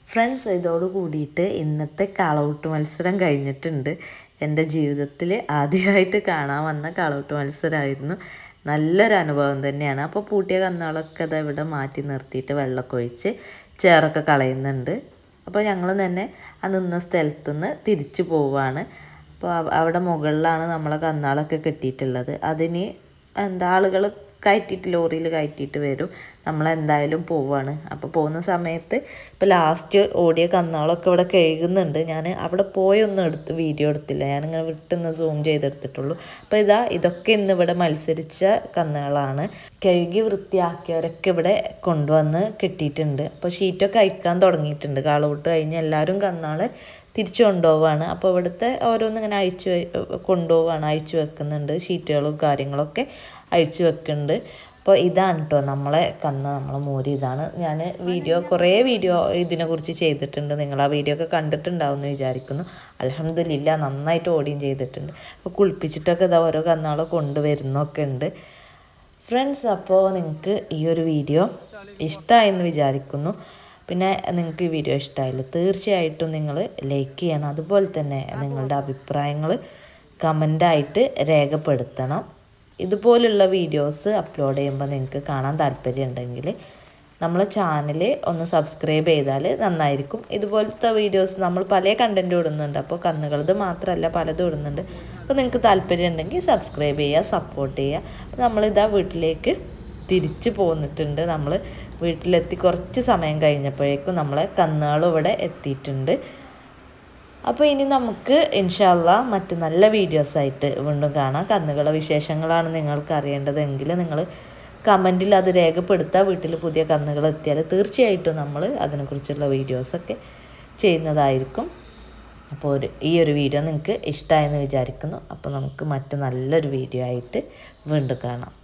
ഫ്രണ്ട്സ് ഇതോട് കൂടിയിട്ട് ഇന്നത്തെ കാളൗട്ട് മത്സരം കഴിഞ്ഞിട്ടുണ്ട് എൻ്റെ ജീവിതത്തിൽ ആദ്യമായിട്ട് കാണാൻ വന്ന കാളൗട്ട് മത്സരമായിരുന്നു നല്ലൊരു അനുഭവം തന്നെയാണ് അപ്പോൾ പൂട്ടിയ കന്നുകളൊക്കെ അത് ഇവിടെ മാറ്റി നിർത്തിയിട്ട് വെള്ളമൊക്കെ ഒഴിച്ച് ചേറൊക്കെ കളയുന്നുണ്ട് അപ്പോൾ ഞങ്ങൾ തന്നെ ആ നിന്ന സ്ഥലത്തു നിന്ന് തിരിച്ചു പോവുകയാണ് അപ്പോൾ അവ- അവിടെ മുകളിലാണ് നമ്മളെ കന്നാളൊക്കെ കെട്ടിയിട്ടുള്ളത് അതിന് എന്താ ആളുകൾ കയറ്റിയിട്ട് ലോറിയിൽ കയറ്റിയിട്ട് വരും നമ്മളെന്തായാലും പോവാണ് അപ്പോൾ പോകുന്ന സമയത്ത് ഇപ്പോൾ ലാസ്റ്റ് ഓടിയ കന്നാളൊക്കെ ഇവിടെ കഴുകുന്നുണ്ട് ഞാൻ അവിടെ പോയൊന്നും എടുത്ത് വീഡിയോ എടുത്തില്ല ഞാനിങ്ങനെ വിട്ടുനിന്ന് സൂം ചെയ്തെടുത്തിട്ടുള്ളൂ അപ്പോൾ ഇതാ ഇതൊക്കെ ഇന്ന് ഇവിടെ മത്സരിച്ച കന്നുകളാണ് കഴുകി വൃത്തിയാക്കിയവരൊക്കെ ഇവിടെ കൊണ്ടുവന്ന് കെട്ടിയിട്ടുണ്ട് അപ്പോൾ ഷീറ്റൊക്കെ അഴിക്കാൻ തുടങ്ങിയിട്ടുണ്ട് കാളവിട്ട് കഴിഞ്ഞ് എല്ലാവരും കന്നാളെ തിരിച്ചു കൊണ്ടുപോവാണ് അപ്പോൾ ഇവിടുത്തെ ഓരോന്നിങ്ങനെ അഴിച്ചു വെ- കൊണ്ടുപോവാണ് അഴിച്ചു വെക്കുന്നുണ്ട് ഷീറ്റുകളും കാര്യങ്ങളൊക്കെ അഴിച്ചു വെക്കുന്നുണ്ട് അപ്പോൾ ഇതാണ് കേട്ടോ നമ്മളെ കന്ന നമ്മളെ മോര് ഇതാണ് ഞാൻ വീഡിയോ കുറേ വീഡിയോ ഇതിനെക്കുറിച്ച് ചെയ്തിട്ടുണ്ട് നിങ്ങൾ ആ വീഡിയോ ഒക്കെ കണ്ടിട്ടുണ്ടാവും എന്ന് വിചാരിക്കുന്നു അലഹമ്മദില്ല നന്നായിട്ട് ഓടിയും ചെയ്തിട്ടുണ്ട് അപ്പോൾ കുളിപ്പിച്ചിട്ടൊക്കെ ഇതാ ഓരോ കന്നാളെ കൊണ്ടുവരുന്നൊക്കെ ഉണ്ട് ഫ്രണ്ട്സ് അപ്പോൾ നിങ്ങൾക്ക് ഈ ഒരു വീഡിയോ ഇഷ്ടമായെന്ന് വിചാരിക്കുന്നു പിന്നെ നിങ്ങൾക്ക് ഈ വീഡിയോ ഇഷ്ടമായില്ല തീർച്ചയായിട്ടും നിങ്ങൾ ലൈക്ക് ചെയ്യണം അതുപോലെ തന്നെ നിങ്ങളുടെ അഭിപ്രായങ്ങൾ കമൻ്റായിട്ട് രേഖപ്പെടുത്തണം ഇതുപോലുള്ള വീഡിയോസ് അപ്ലോഡ് ചെയ്യുമ്പോൾ നിങ്ങൾക്ക് കാണാൻ താല്പര്യമുണ്ടെങ്കിൽ നമ്മളെ ചാനൽ ഒന്ന് സബ്സ്ക്രൈബ് ചെയ്താൽ നന്നായിരിക്കും ഇതുപോലത്തെ വീഡിയോസ് നമ്മൾ പല കണ്ടൻറ്റും ഇടുന്നുണ്ട് അപ്പോൾ കന്നുകളത് മാത്രമല്ല പലതും ഇടുന്നുണ്ട് അപ്പോൾ നിങ്ങൾക്ക് താല്പര്യം ഉണ്ടെങ്കിൽ സബ്സ്ക്രൈബ് ചെയ്യുക സപ്പോർട്ട് ചെയ്യുക അപ്പോൾ നമ്മളിതാ വീട്ടിലേക്ക് തിരിച്ചു പോന്നിട്ടുണ്ട് നമ്മൾ വീട്ടിലെത്തി കുറച്ച് സമയം കഴിഞ്ഞപ്പോഴേക്കും നമ്മളെ കന്നുകളും ഇവിടെ എത്തിയിട്ടുണ്ട് അപ്പോൾ ഇനി നമുക്ക് ഇൻഷാല്ല മറ്റ് നല്ല വീഡിയോസായിട്ട് വീണ്ടും കാണാം കന്നുകളെ വിശേഷങ്ങളാണ് നിങ്ങൾക്ക് അറിയേണ്ടതെങ്കിൽ നിങ്ങൾ കമൻറ്റിൽ അത് രേഖപ്പെടുത്തുക വീട്ടിൽ പുതിയ കന്നുകൾ എത്തിയാൽ തീർച്ചയായിട്ടും നമ്മൾ അതിനെക്കുറിച്ചുള്ള വീഡിയോസൊക്കെ ചെയ്യുന്നതായിരിക്കും അപ്പോൾ ഒരു ഈ ഒരു വീഡിയോ നിങ്ങൾക്ക് ഇഷ്ടമായെന്ന് വിചാരിക്കുന്നു അപ്പോൾ നമുക്ക് മറ്റ് നല്ലൊരു വീഡിയോ ആയിട്ട് വീണ്ടും കാണാം